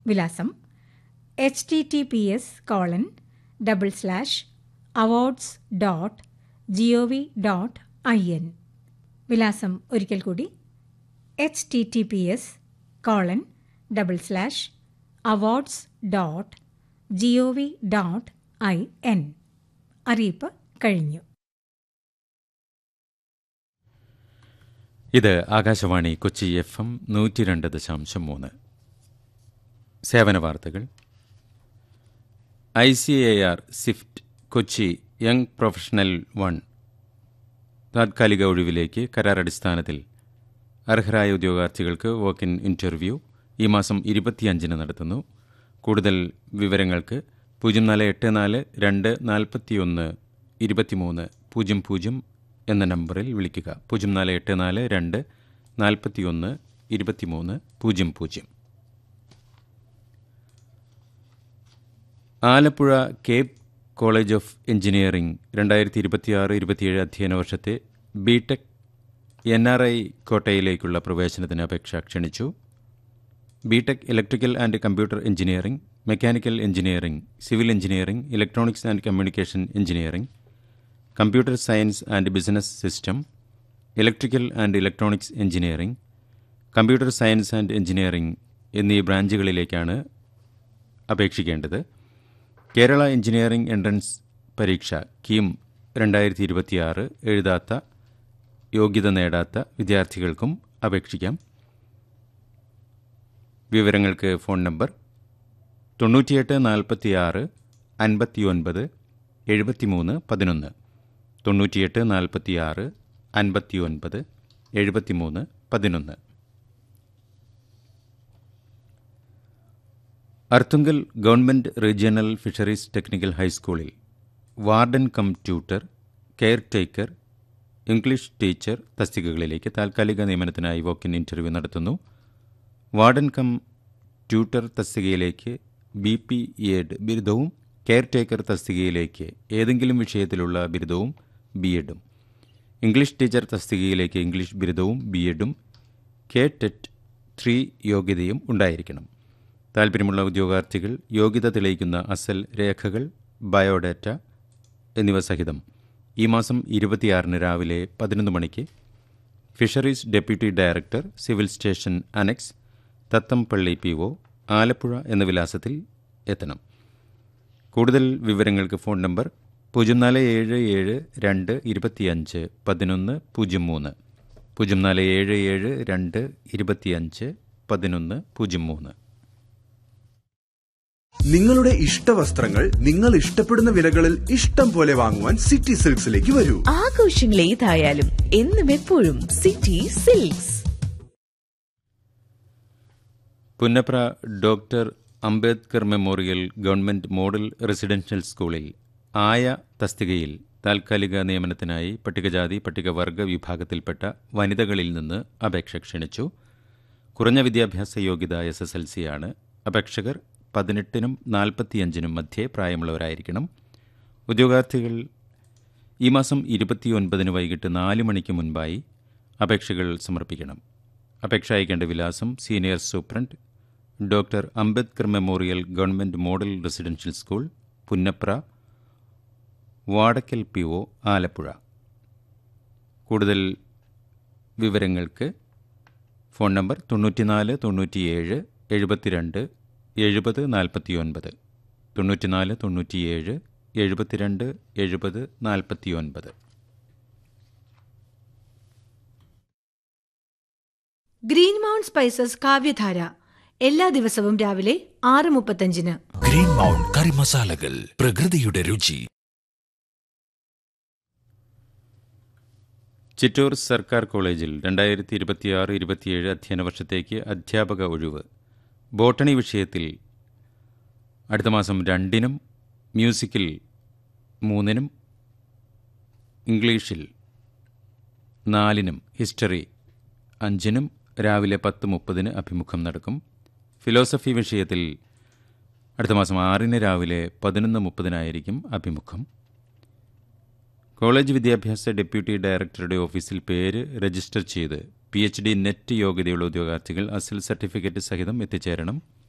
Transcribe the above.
വിലാസം H T T P S colon double slash awards dot G O V dot I N വിലാസം ഒരിക്കൽ കൂടി H T T P S colon double slash awards dot G O V dot I N അറിയിപ്പ് കഴിഞ്ഞു ഇത് Akashvani Kochi F M നൂറ്റി രണ്ട് ദശാംശം മൂന്ന് സേവന വാർത്തകൾ I C A R CIFT Kochi young professional one താത്കാലിക ഒഴിവിലേക്ക് കരാറടിസ്ഥാനത്തിൽ അർഹരായ ഉദ്യോഗാർത്ഥികൾക്ക് വോക്ക് ഇൻ ഇന്റർവ്യൂ ഈ മാസം ഇരുപത്തിയഞ്ചിന് നടത്തുന്നു കൂടുതൽ വിവരങ്ങൾക്ക് പൂജ്യം നാല് എട്ട് നാല് രണ്ട് നാൽപ്പത്തിയൊന്ന് ഇരുപത്തിമൂന്ന് പൂജ്യം പൂജ്യം എന്ന നമ്പറിൽ വിളിക്കുക പൂജ്യം നാല് എട്ട് നാല് രണ്ട് നാൽപ്പത്തിയൊന്ന് ഇരുപത്തിമൂന്ന് പൂജ്യം പൂജ്യം Alappuzha cape college of engineering രണ്ടായിരത്തി ഇരുപത്തിയാറ് ഇരുപത്തിയേഴ് അധ്യയന വർഷത്തെ B tech N R I കോട്ടയിലേക്കുള്ള പ്രവേശനത്തിന് അപേക്ഷ ക്ഷണിച്ചു B tech electrical and computer engineering mechanical engineering civil engineering electronics and communication engineering computer science and business system electrical and electronics engineering computer science and engineering എന്നീ ബ്രാഞ്ചുകളിലേക്കാണ് അപേക്ഷിക്കേണ്ടത് Kerala engineering entrance പരീക്ഷ KEAM രണ്ടായിരത്തി ഇരുപത്തിയാറ് എഴുതാത്ത യോഗ്യത നേടാത്ത വിദ്യാർത്ഥികൾക്കും അപേക്ഷിക്കാം വിവരങ്ങൾക്ക് ഫോൺ നമ്പർ തൊണ്ണൂറ്റിയെട്ട് നാൽപ്പത്തിയാറ് അൻപത്തിയൊൻപത് എഴുപത്തിമൂന്ന് പതിനൊന്ന് തൊണ്ണൂറ്റിയെട്ട് നാൽപ്പത്തിയാറ് അൻപത്തിയൊൻപത് എഴുപത്തിമൂന്ന് പതിനൊന്ന് Arthunkal government regional fisheries technical ഹൈസ്കൂളിൽ warden cum tutor caretaker English teacher തസ്തികകളിലേക്ക് താൽക്കാലിക നിയമനത്തിനായി വോക്കിൻ ഇന്റർവ്യൂ നടത്തുന്നു വാർഡൻ കം ട്യൂട്ടർ തസ്തികയിലേക്ക് ബി പി എഡ് ബിരുദവും കെയർ ടേക്കർ തസ്തികയിലേക്ക് ഏതെങ്കിലും വിഷയത്തിലുള്ള ബിരുദവും ബി എഡും ഇംഗ്ലീഷ് ടീച്ചർ തസ്തികയിലേക്ക് ഇംഗ്ലീഷ് ബിരുദവും ബി എഡും കെ ടെറ്റ് ത്രീ യോഗ്യതയും ഉണ്ടായിരിക്കണം താൽപ്പര്യമുള്ള ഉദ്യോഗാർത്ഥികൾ യോഗ്യത തെളിയിക്കുന്ന അസൽ രേഖകൾ ബയോഡാറ്റ എന്നിവ സഹിതം ഈ മാസം ഇരുപത്തിയാറിന് രാവിലെ പതിനൊന്ന് മണിക്ക് fisheries deputy director civil station annex Thathampally P O Alappuzha എന്ന വിലാസത്തിൽ എത്തണം കൂടുതൽ വിവരങ്ങൾക്ക് ഫോൺ നമ്പർ പൂജ്യം നാല് ഏഴ് ഏഴ് രണ്ട് ഇരുപത്തിയഞ്ച് പതിനൊന്ന് പൂജ്യം മൂന്ന് പൂജ്യം നാല് ഏഴ് ഏഴ് രണ്ട് ഇരുപത്തിയഞ്ച് പതിനൊന്ന് പൂജ്യം മൂന്ന് നിങ്ങളുടെ ഇഷ്ടവസ്ത്രങ്ങൾ നിങ്ങൾ ഇഷ്ടപ്പെടുന്ന വിലകളിൽ ഇഷ്ടം പോലെ വാങ്ങുവാൻ സിറ്റി സിൽക്സിലേക്ക് വരൂ ആഘോഷങ്ങൾ ഏതായാലും എന്നും എപ്പോഴും city silks Punnapra doctor Ambedkar memorial government model residential സ്കൂളിൽ ആയ തസ്തികയിൽ താൽക്കാലിക നിയമനത്തിനായി പട്ടികജാതി പട്ടികവർഗ വിഭാഗത്തിൽപ്പെട്ട വനിതകളിൽ നിന്ന് അപേക്ഷ ക്ഷണിച്ചു കുറഞ്ഞ വിദ്യാഭ്യാസ യോഗ്യത എസ് എസ് എൽ സിയാണ് അപേക്ഷകർ പതിനെട്ടിനും നാൽപ്പത്തിയഞ്ചിനും മധ്യേ പ്രായമുള്ളവരായിരിക്കണം ഉദ്യോഗാർത്ഥികൾ ഈ മാസം ഇരുപത്തിയൊൻപതിന് വൈകിട്ട് നാല് മണിക്ക് മുൻപായി അപേക്ഷകൾ സമർപ്പിക്കണം അപേക്ഷ അയക്കേണ്ട വിലാസം senior superintendent doctor Ambedkar memorial government model residential school Punnapra Vadakkal P O Alappuzha കൂടുതൽ വിവരങ്ങൾക്ക് ഫോൺ നമ്പർ തൊണ്ണൂറ്റിനാല് തൊണ്ണൂറ്റിയേഴ് എഴുപത്തിരണ്ട് എഴുപത് നാൽപ്പത്തിയൊൻപത് തൊണ്ണൂറ്റിനാല് തൊണ്ണൂറ്റിയേഴ് എഴുപത്തിരണ്ട് എഴുപത് നാൽപ്പത്തിയൊൻപത് ഗ്രീൻ മൗണ്ട് സ്പൈസസ് കാവ്യധാര എല്ലാ ദിവസവും രാവിലെ ആറ് മുപ്പത്തഞ്ചിന് ഗ്രീൻ മൗണ്ട് കറി മസാലകൾ പ്രകൃതിയുടെ രുചി ചിറ്റൂർ സർക്കാർ കോളേജിൽ രണ്ടായിരത്തി ഇരുപത്തിയാറ് ഇരുപത്തിയേഴ് അധ്യയന വർഷത്തേക്ക് അധ്യാപക ഒഴിവ് ബോട്ടണി വിഷയത്തിൽ അടുത്ത മാസം രണ്ടിനും മ്യൂസിക്കിൽ മൂന്നിനും ഇംഗ്ലീഷിൽ നാലിനും ഹിസ്റ്ററി അഞ്ചിനും രാവിലെ പത്ത് മുപ്പതിന് അഭിമുഖം നടക്കും ഫിലോസഫി വിഷയത്തിൽ അടുത്ത മാസം ആറിന് രാവിലെ പതിനൊന്ന് മുപ്പതിനായിരിക്കും അഭിമുഖം കോളേജ് വിദ്യാഭ്യാസ ഡെപ്യൂട്ടി ഡയറക്ടറുടെ ഓഫീസിൽ പേര് രജിസ്റ്റർ ചെയ്ത് പി എച്ച് ഡി നെറ്റ് യോഗ്യതയുള്ള ഉദ്യോഗാർത്ഥികൾ അസൽ സർട്ടിഫിക്കറ്റ് സഹിതം എത്തിച്ചേരണം